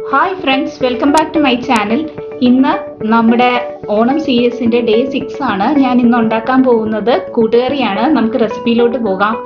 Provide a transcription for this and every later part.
hi friends welcome back to my channel ഇന്ന് നമ്മുടെ ഓണം സീരീസിന്റെ ഡേ സിക്സ് ആണ് ഞാൻ ഇന്ന് ഉണ്ടാക്കാൻ പോകുന്നത് കൂട്ടുകറിയാണ് നമുക്ക് റെസിപ്പിയിലോട്ട് പോകാം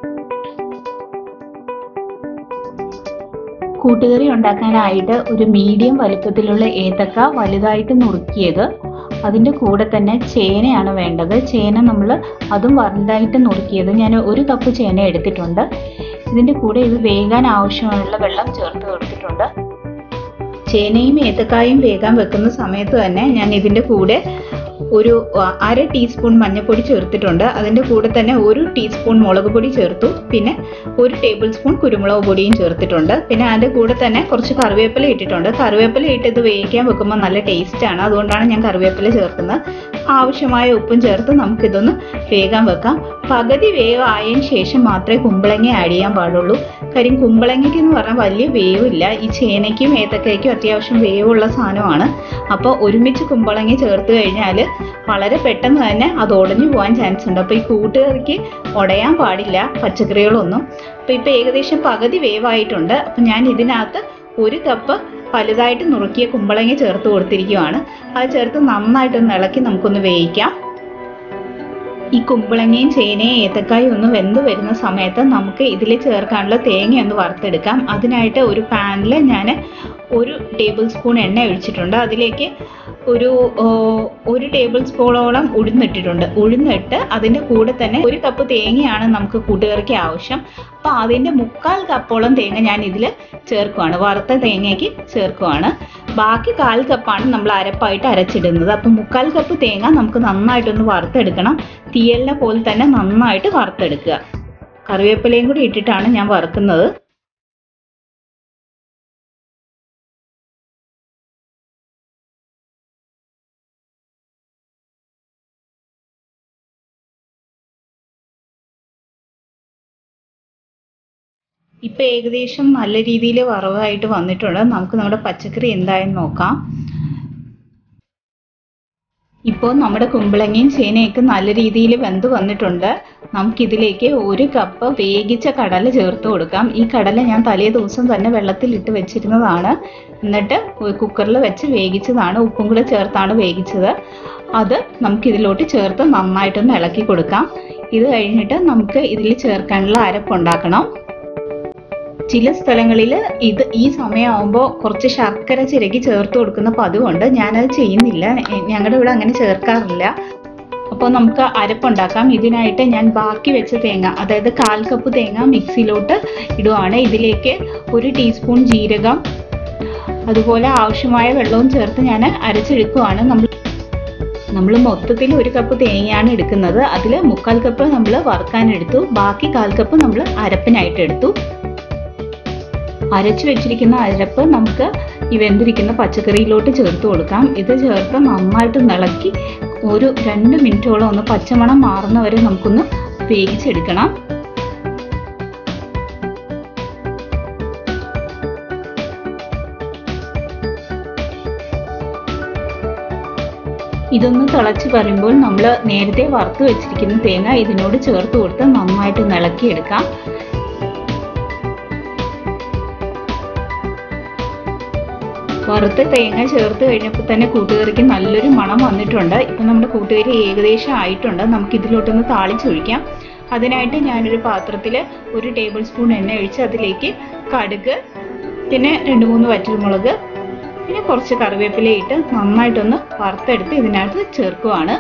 കൂട്ടുകറി ഉണ്ടാക്കാനായിട്ട് ഒരു മീഡിയം വലുപ്പത്തിലുള്ള ഏത്തക്ക വലുതായിട്ട് നുറുക്കിയത് അതിൻ്റെ കൂടെ തന്നെ ചേനയാണ് വേണ്ടത് ചേന നമ്മൾ അതും വലുതായിട്ട് നുറുക്കിയത് ഞാൻ ഒരു കപ്പ് ചേന എടുത്തിട്ടുണ്ട് ഇതിൻ്റെ കൂടെ ഇത് വേകാൻ ആവശ്യമുള്ള വെള്ളം ചേർത്ത് കൊടുത്തിട്ടുണ്ട് ചേനയും ഏത്തക്കായും വേകാൻ വെക്കുന്ന സമയത്ത് തന്നെ ഞാൻ ഇതിൻ്റെ കൂടെ ഒരു അര ടീസ്പൂൺ മഞ്ഞൾപ്പൊടി ചേർത്തിട്ടുണ്ട് അതിൻ്റെ കൂടെ തന്നെ ഒരു ടീസ്പൂൺ മുളക് പൊടി ചേർത്തു പിന്നെ ഒരു ടേബിൾ സ്പൂൺ കുരുമുളക് പൊടിയും ചേർത്തിട്ടുണ്ട് പിന്നെ അതിൻ്റെ കൂടെ തന്നെ കുറച്ച് കറിവേപ്പില ഇട്ടിട്ടുണ്ട് കറിവേപ്പില ഇട്ട് ഇത് വേവിക്കാൻ വെക്കുമ്പോൾ നല്ല ടേസ്റ്റാണ് അതുകൊണ്ടാണ് ഞാൻ കറിവേപ്പില ചേർക്കുന്നത് ആവശ്യമായ ഉപ്പും ചേർത്ത് നമുക്കിതൊന്ന് വേഗം വെക്കാം പകുതി വേവ് ആയതിനു ശേഷം മാത്രമേ കുമ്പളങ്ങ ആഡ് ചെയ്യാൻ പാടുള്ളൂ കാര്യം കുമ്പളങ്ങയ്ക്ക് എന്ന് പറഞ്ഞാൽ വലിയ വേവില്ല ഈ ചേനയ്ക്കും ഏത്തക്കയ്ക്കും അത്യാവശ്യം വേവുള്ള സാധനമാണ് അപ്പോൾ ഒരുമിച്ച് കുമ്പളങ്ങ ചേർത്ത് കഴിഞ്ഞാൽ വളരെ പെട്ടെന്ന് തന്നെ അത് ഉടഞ്ഞു പോകാൻ ചാൻസ് ഉണ്ട് അപ്പോൾ ഈ കൂട്ടുകറിക്ക് ഉടയാൻ പാടില്ല പച്ചക്കറികളൊന്നും അപ്പോൾ ഇപ്പോൾ ഏകദേശം പകുതി വേവായിട്ടുണ്ട് അപ്പോൾ ഞാൻ ഇതിനകത്ത് ഒരു കപ്പ് വലുതായിട്ട് നുറുക്കിയ കുമ്പളങ്ങ ചേർത്ത് കൊടുത്തിരിക്കുകയാണ് അത് ചേർത്ത് നന്നായിട്ടൊന്ന് ഇളക്കി നമുക്കൊന്ന് വേവിക്കാം ഈ കുമ്പളങ്ങയും ചേനയും ഏത്തക്കായും ഒന്ന് വെന്ത് വരുന്ന സമയത്ത് നമുക്ക് ഇതിൽ ചേർക്കാനുള്ള തേങ്ങ ഒന്ന് വറുത്തെടുക്കാം അതിനായിട്ട് ഒരു പാനിൽ ഞാൻ ഒരു ടേബിൾ സ്പൂൺ എണ്ണ ഒഴിച്ചിട്ടുണ്ട് അതിലേക്ക് ഒരു ഒരു ടേബിൾ സ്പൂണോളം ഉഴുന്നിട്ടിട്ടുണ്ട് ഉഴുന്നിട്ട് അതിൻ്റെ കൂടെ തന്നെ ഒരു കപ്പ് തേങ്ങയാണ് നമുക്ക് കൂട്ടുകറിക്ക് ആവശ്യം അപ്പോൾ അതിൻ്റെ മുക്കാൽ കപ്പോളം തേങ്ങ ഞാൻ ഇതിൽ ചേർക്കുവാണ് വറുത്ത തേങ്ങയ്ക്ക് ചേർക്കുവാണ് ബാക്കി കാൽ കപ്പാണ് നമ്മൾ അരപ്പായിട്ട് അരച്ചിടുന്നത് അപ്പം മുക്കാൽ കപ്പ് തേങ്ങ നമുക്ക് നന്നായിട്ടൊന്ന് വറുത്തെടുക്കണം തീയലിനെ പോലെ തന്നെ നന്നായിട്ട് വറുത്തെടുക്കുക കറിവേപ്പിലയും കൂടി ഇട്ടിട്ടാണ് ഞാൻ വറുക്കുന്നത് ഇപ്പം ഏകദേശം നല്ല രീതിയിൽ വറവായിട്ട് വന്നിട്ടുണ്ട് നമുക്ക് നമ്മുടെ പച്ചക്കറി എന്തായെന്ന് നോക്കാം ഇപ്പോൾ നമ്മുടെ കുമ്പളങ്ങയും ചേനയൊക്കെ നല്ല രീതിയിൽ വെന്ത് വന്നിട്ടുണ്ട് നമുക്കിതിലേക്ക് ഒരു കപ്പ് വേവിച്ച കടല ചേർത്ത് കൊടുക്കാം ഈ കടല ഞാൻ തലേ ദിവസം തന്നെ വെള്ളത്തിൽ ഇട്ട് വെച്ചിരുന്നതാണ് എന്നിട്ട് കുക്കറിൽ വെച്ച് വേവിച്ചതാണ് ഉപ്പും കൂടെ ചേർത്താണ് വേവിച്ചത് അത് നമുക്കിതിലോട്ട് ചേർത്ത് നന്നായിട്ടൊന്ന് ഇളക്കി കൊടുക്കാം ഇത് കഴിഞ്ഞിട്ട് നമുക്ക് ഇതിൽ ചേർക്കാനുള്ള അരപ്പുണ്ടാക്കണം ചില സ്ഥലങ്ങളിൽ ഇത് ഈ സമയമാകുമ്പോൾ കുറച്ച് ശർക്കര ചിരകി ചേർത്ത് കൊടുക്കുന്ന പതിവുണ്ട് ഞാനത് ചെയ്യുന്നില്ല ഞങ്ങളുടെ ഇവിടെ അങ്ങനെ ചേർക്കാറില്ല അപ്പോൾ നമുക്ക് അരപ്പുണ്ടാക്കാം ഇതിനായിട്ട് ഞാൻ ബാക്കി വെച്ച തേങ്ങ അതായത് കാൽ കപ്പ് തേങ്ങ മിക്സിയിലോട്ട് ഇടുവാണ് ഇതിലേക്ക് ഒരു ടീസ്പൂൺ ജീരകം അതുപോലെ ആവശ്യമായ വെള്ളവും ചേർത്ത് ഞാൻ അരച്ചെടുക്കുവാണ് നമ്മൾ നമ്മൾ മൊത്തത്തിൽ ഒരു കപ്പ് തേങ്ങയാണ് എടുക്കുന്നത് അതിൽ മുക്കാൽ കപ്പ് നമ്മൾ വറുക്കാൻ എടുത്തു ബാക്കി കാൽ കപ്പ് നമ്മൾ അരപ്പിനായിട്ട് എടുത്തു അരച്ചു വെച്ചിരിക്കുന്ന അരപ്പ് നമുക്ക് ഈ വെന്തിരിക്കുന്ന പച്ചക്കറിയിലോട്ട് ചേർത്ത് കൊടുക്കാം ഇത് ചേർത്ത് നന്നായിട്ട് നിളക്കി ഒരു രണ്ട് മിനിറ്റോളം ഒന്ന് പച്ചമണം മാറുന്നവരെ നമുക്കൊന്ന് വേവിച്ചെടുക്കണം ഇതൊന്ന് തിളച്ച് വരുമ്പോൾ നമ്മൾ നേരത്തെ വറുത്ത് വെച്ചിരിക്കുന്ന തേങ്ങ ഇതിനോട് ചേർത്ത് കൊടുത്ത് നന്നായിട്ട് നിളക്കിയെടുക്കാം വറുത്ത് തേങ്ങ ചേർത്ത് കഴിഞ്ഞപ്പോൾ തന്നെ കൂട്ടുകറിക്ക് നല്ലൊരു മണം വന്നിട്ടുണ്ട് ഇപ്പം നമ്മുടെ കൂട്ടുകറി ഏകദേശം ആയിട്ടുണ്ട് നമുക്ക് ഇതിലോട്ടൊന്ന് താളിച്ചൊഴിക്കാം അതിനായിട്ട് ഞാനൊരു പാത്രത്തിൽ ഒരു ടേബിൾ സ്പൂൺ എണ്ണ ഒഴിച്ച് അതിലേക്ക് കടുക് പിന്നെ രണ്ട് മൂന്ന് വറ്റൽമുളക് പിന്നെ കുറച്ച് കറിവേപ്പില ഇട്ട് നന്നായിട്ടൊന്ന് വറുത്തെടുത്ത് ഇതിനകത്ത് ചേർക്കുവാണ്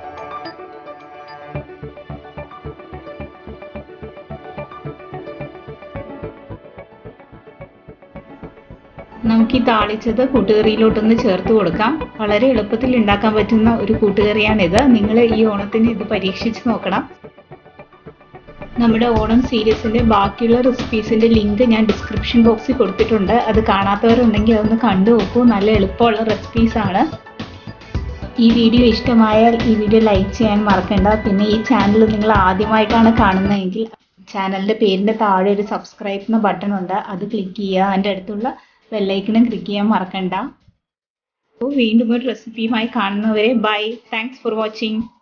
നമുക്ക് ഈ താളിച്ചത് കൂട്ടുകറിയിലോട്ടൊന്ന് ചേർത്ത് കൊടുക്കാം വളരെ എളുപ്പത്തിൽ ഉണ്ടാക്കാൻ പറ്റുന്ന ഒരു കൂട്ടുകറിയാണിത് നിങ്ങൾ ഈ ഓണത്തിന് ഇത് പരീക്ഷിച്ച് നോക്കണം നമ്മുടെ ഓണം സീരീസിന്റെ ബാക്കിയുള്ള റെസിപ്പീസിന്റെ ലിങ്ക് ഞാൻ ഡിസ്ക്രിപ്ഷൻ ബോക്സിൽ കൊടുത്തിട്ടുണ്ട് അത് കാണാത്തവരുണ്ടെങ്കിൽ അതൊന്ന് കണ്ടു നോക്കൂ നല്ല എളുപ്പമുള്ള റെസിപ്പീസ് ആണ് ഈ വീഡിയോ ഇഷ്ടമായാൽ ഈ വീഡിയോ ലൈക്ക് ചെയ്യാൻ മറക്കണ്ട പിന്നെ ഈ ചാനൽ നിങ്ങൾ ആദ്യമായിട്ടാണ് കാണുന്നതെങ്കിൽ ചാനലിന്റെ പേരിന്റെ താഴെ ഒരു സബ്സ്ക്രൈബ് എന്ന ബട്ടൺ ഉണ്ട് അത് ക്ലിക്ക് ചെയ്യുക അതിൻ്റെ അടുത്തുള്ള ബെല്ലൈക്കണും ക്ലിക്ക് ചെയ്യാൻ മറക്കണ്ട അപ്പോൾ വീണ്ടും ഒരു റെസിപ്പിയുമായി കാണുന്നവരെ ബൈ താങ്ക്സ് ഫോർ വാച്ചിങ്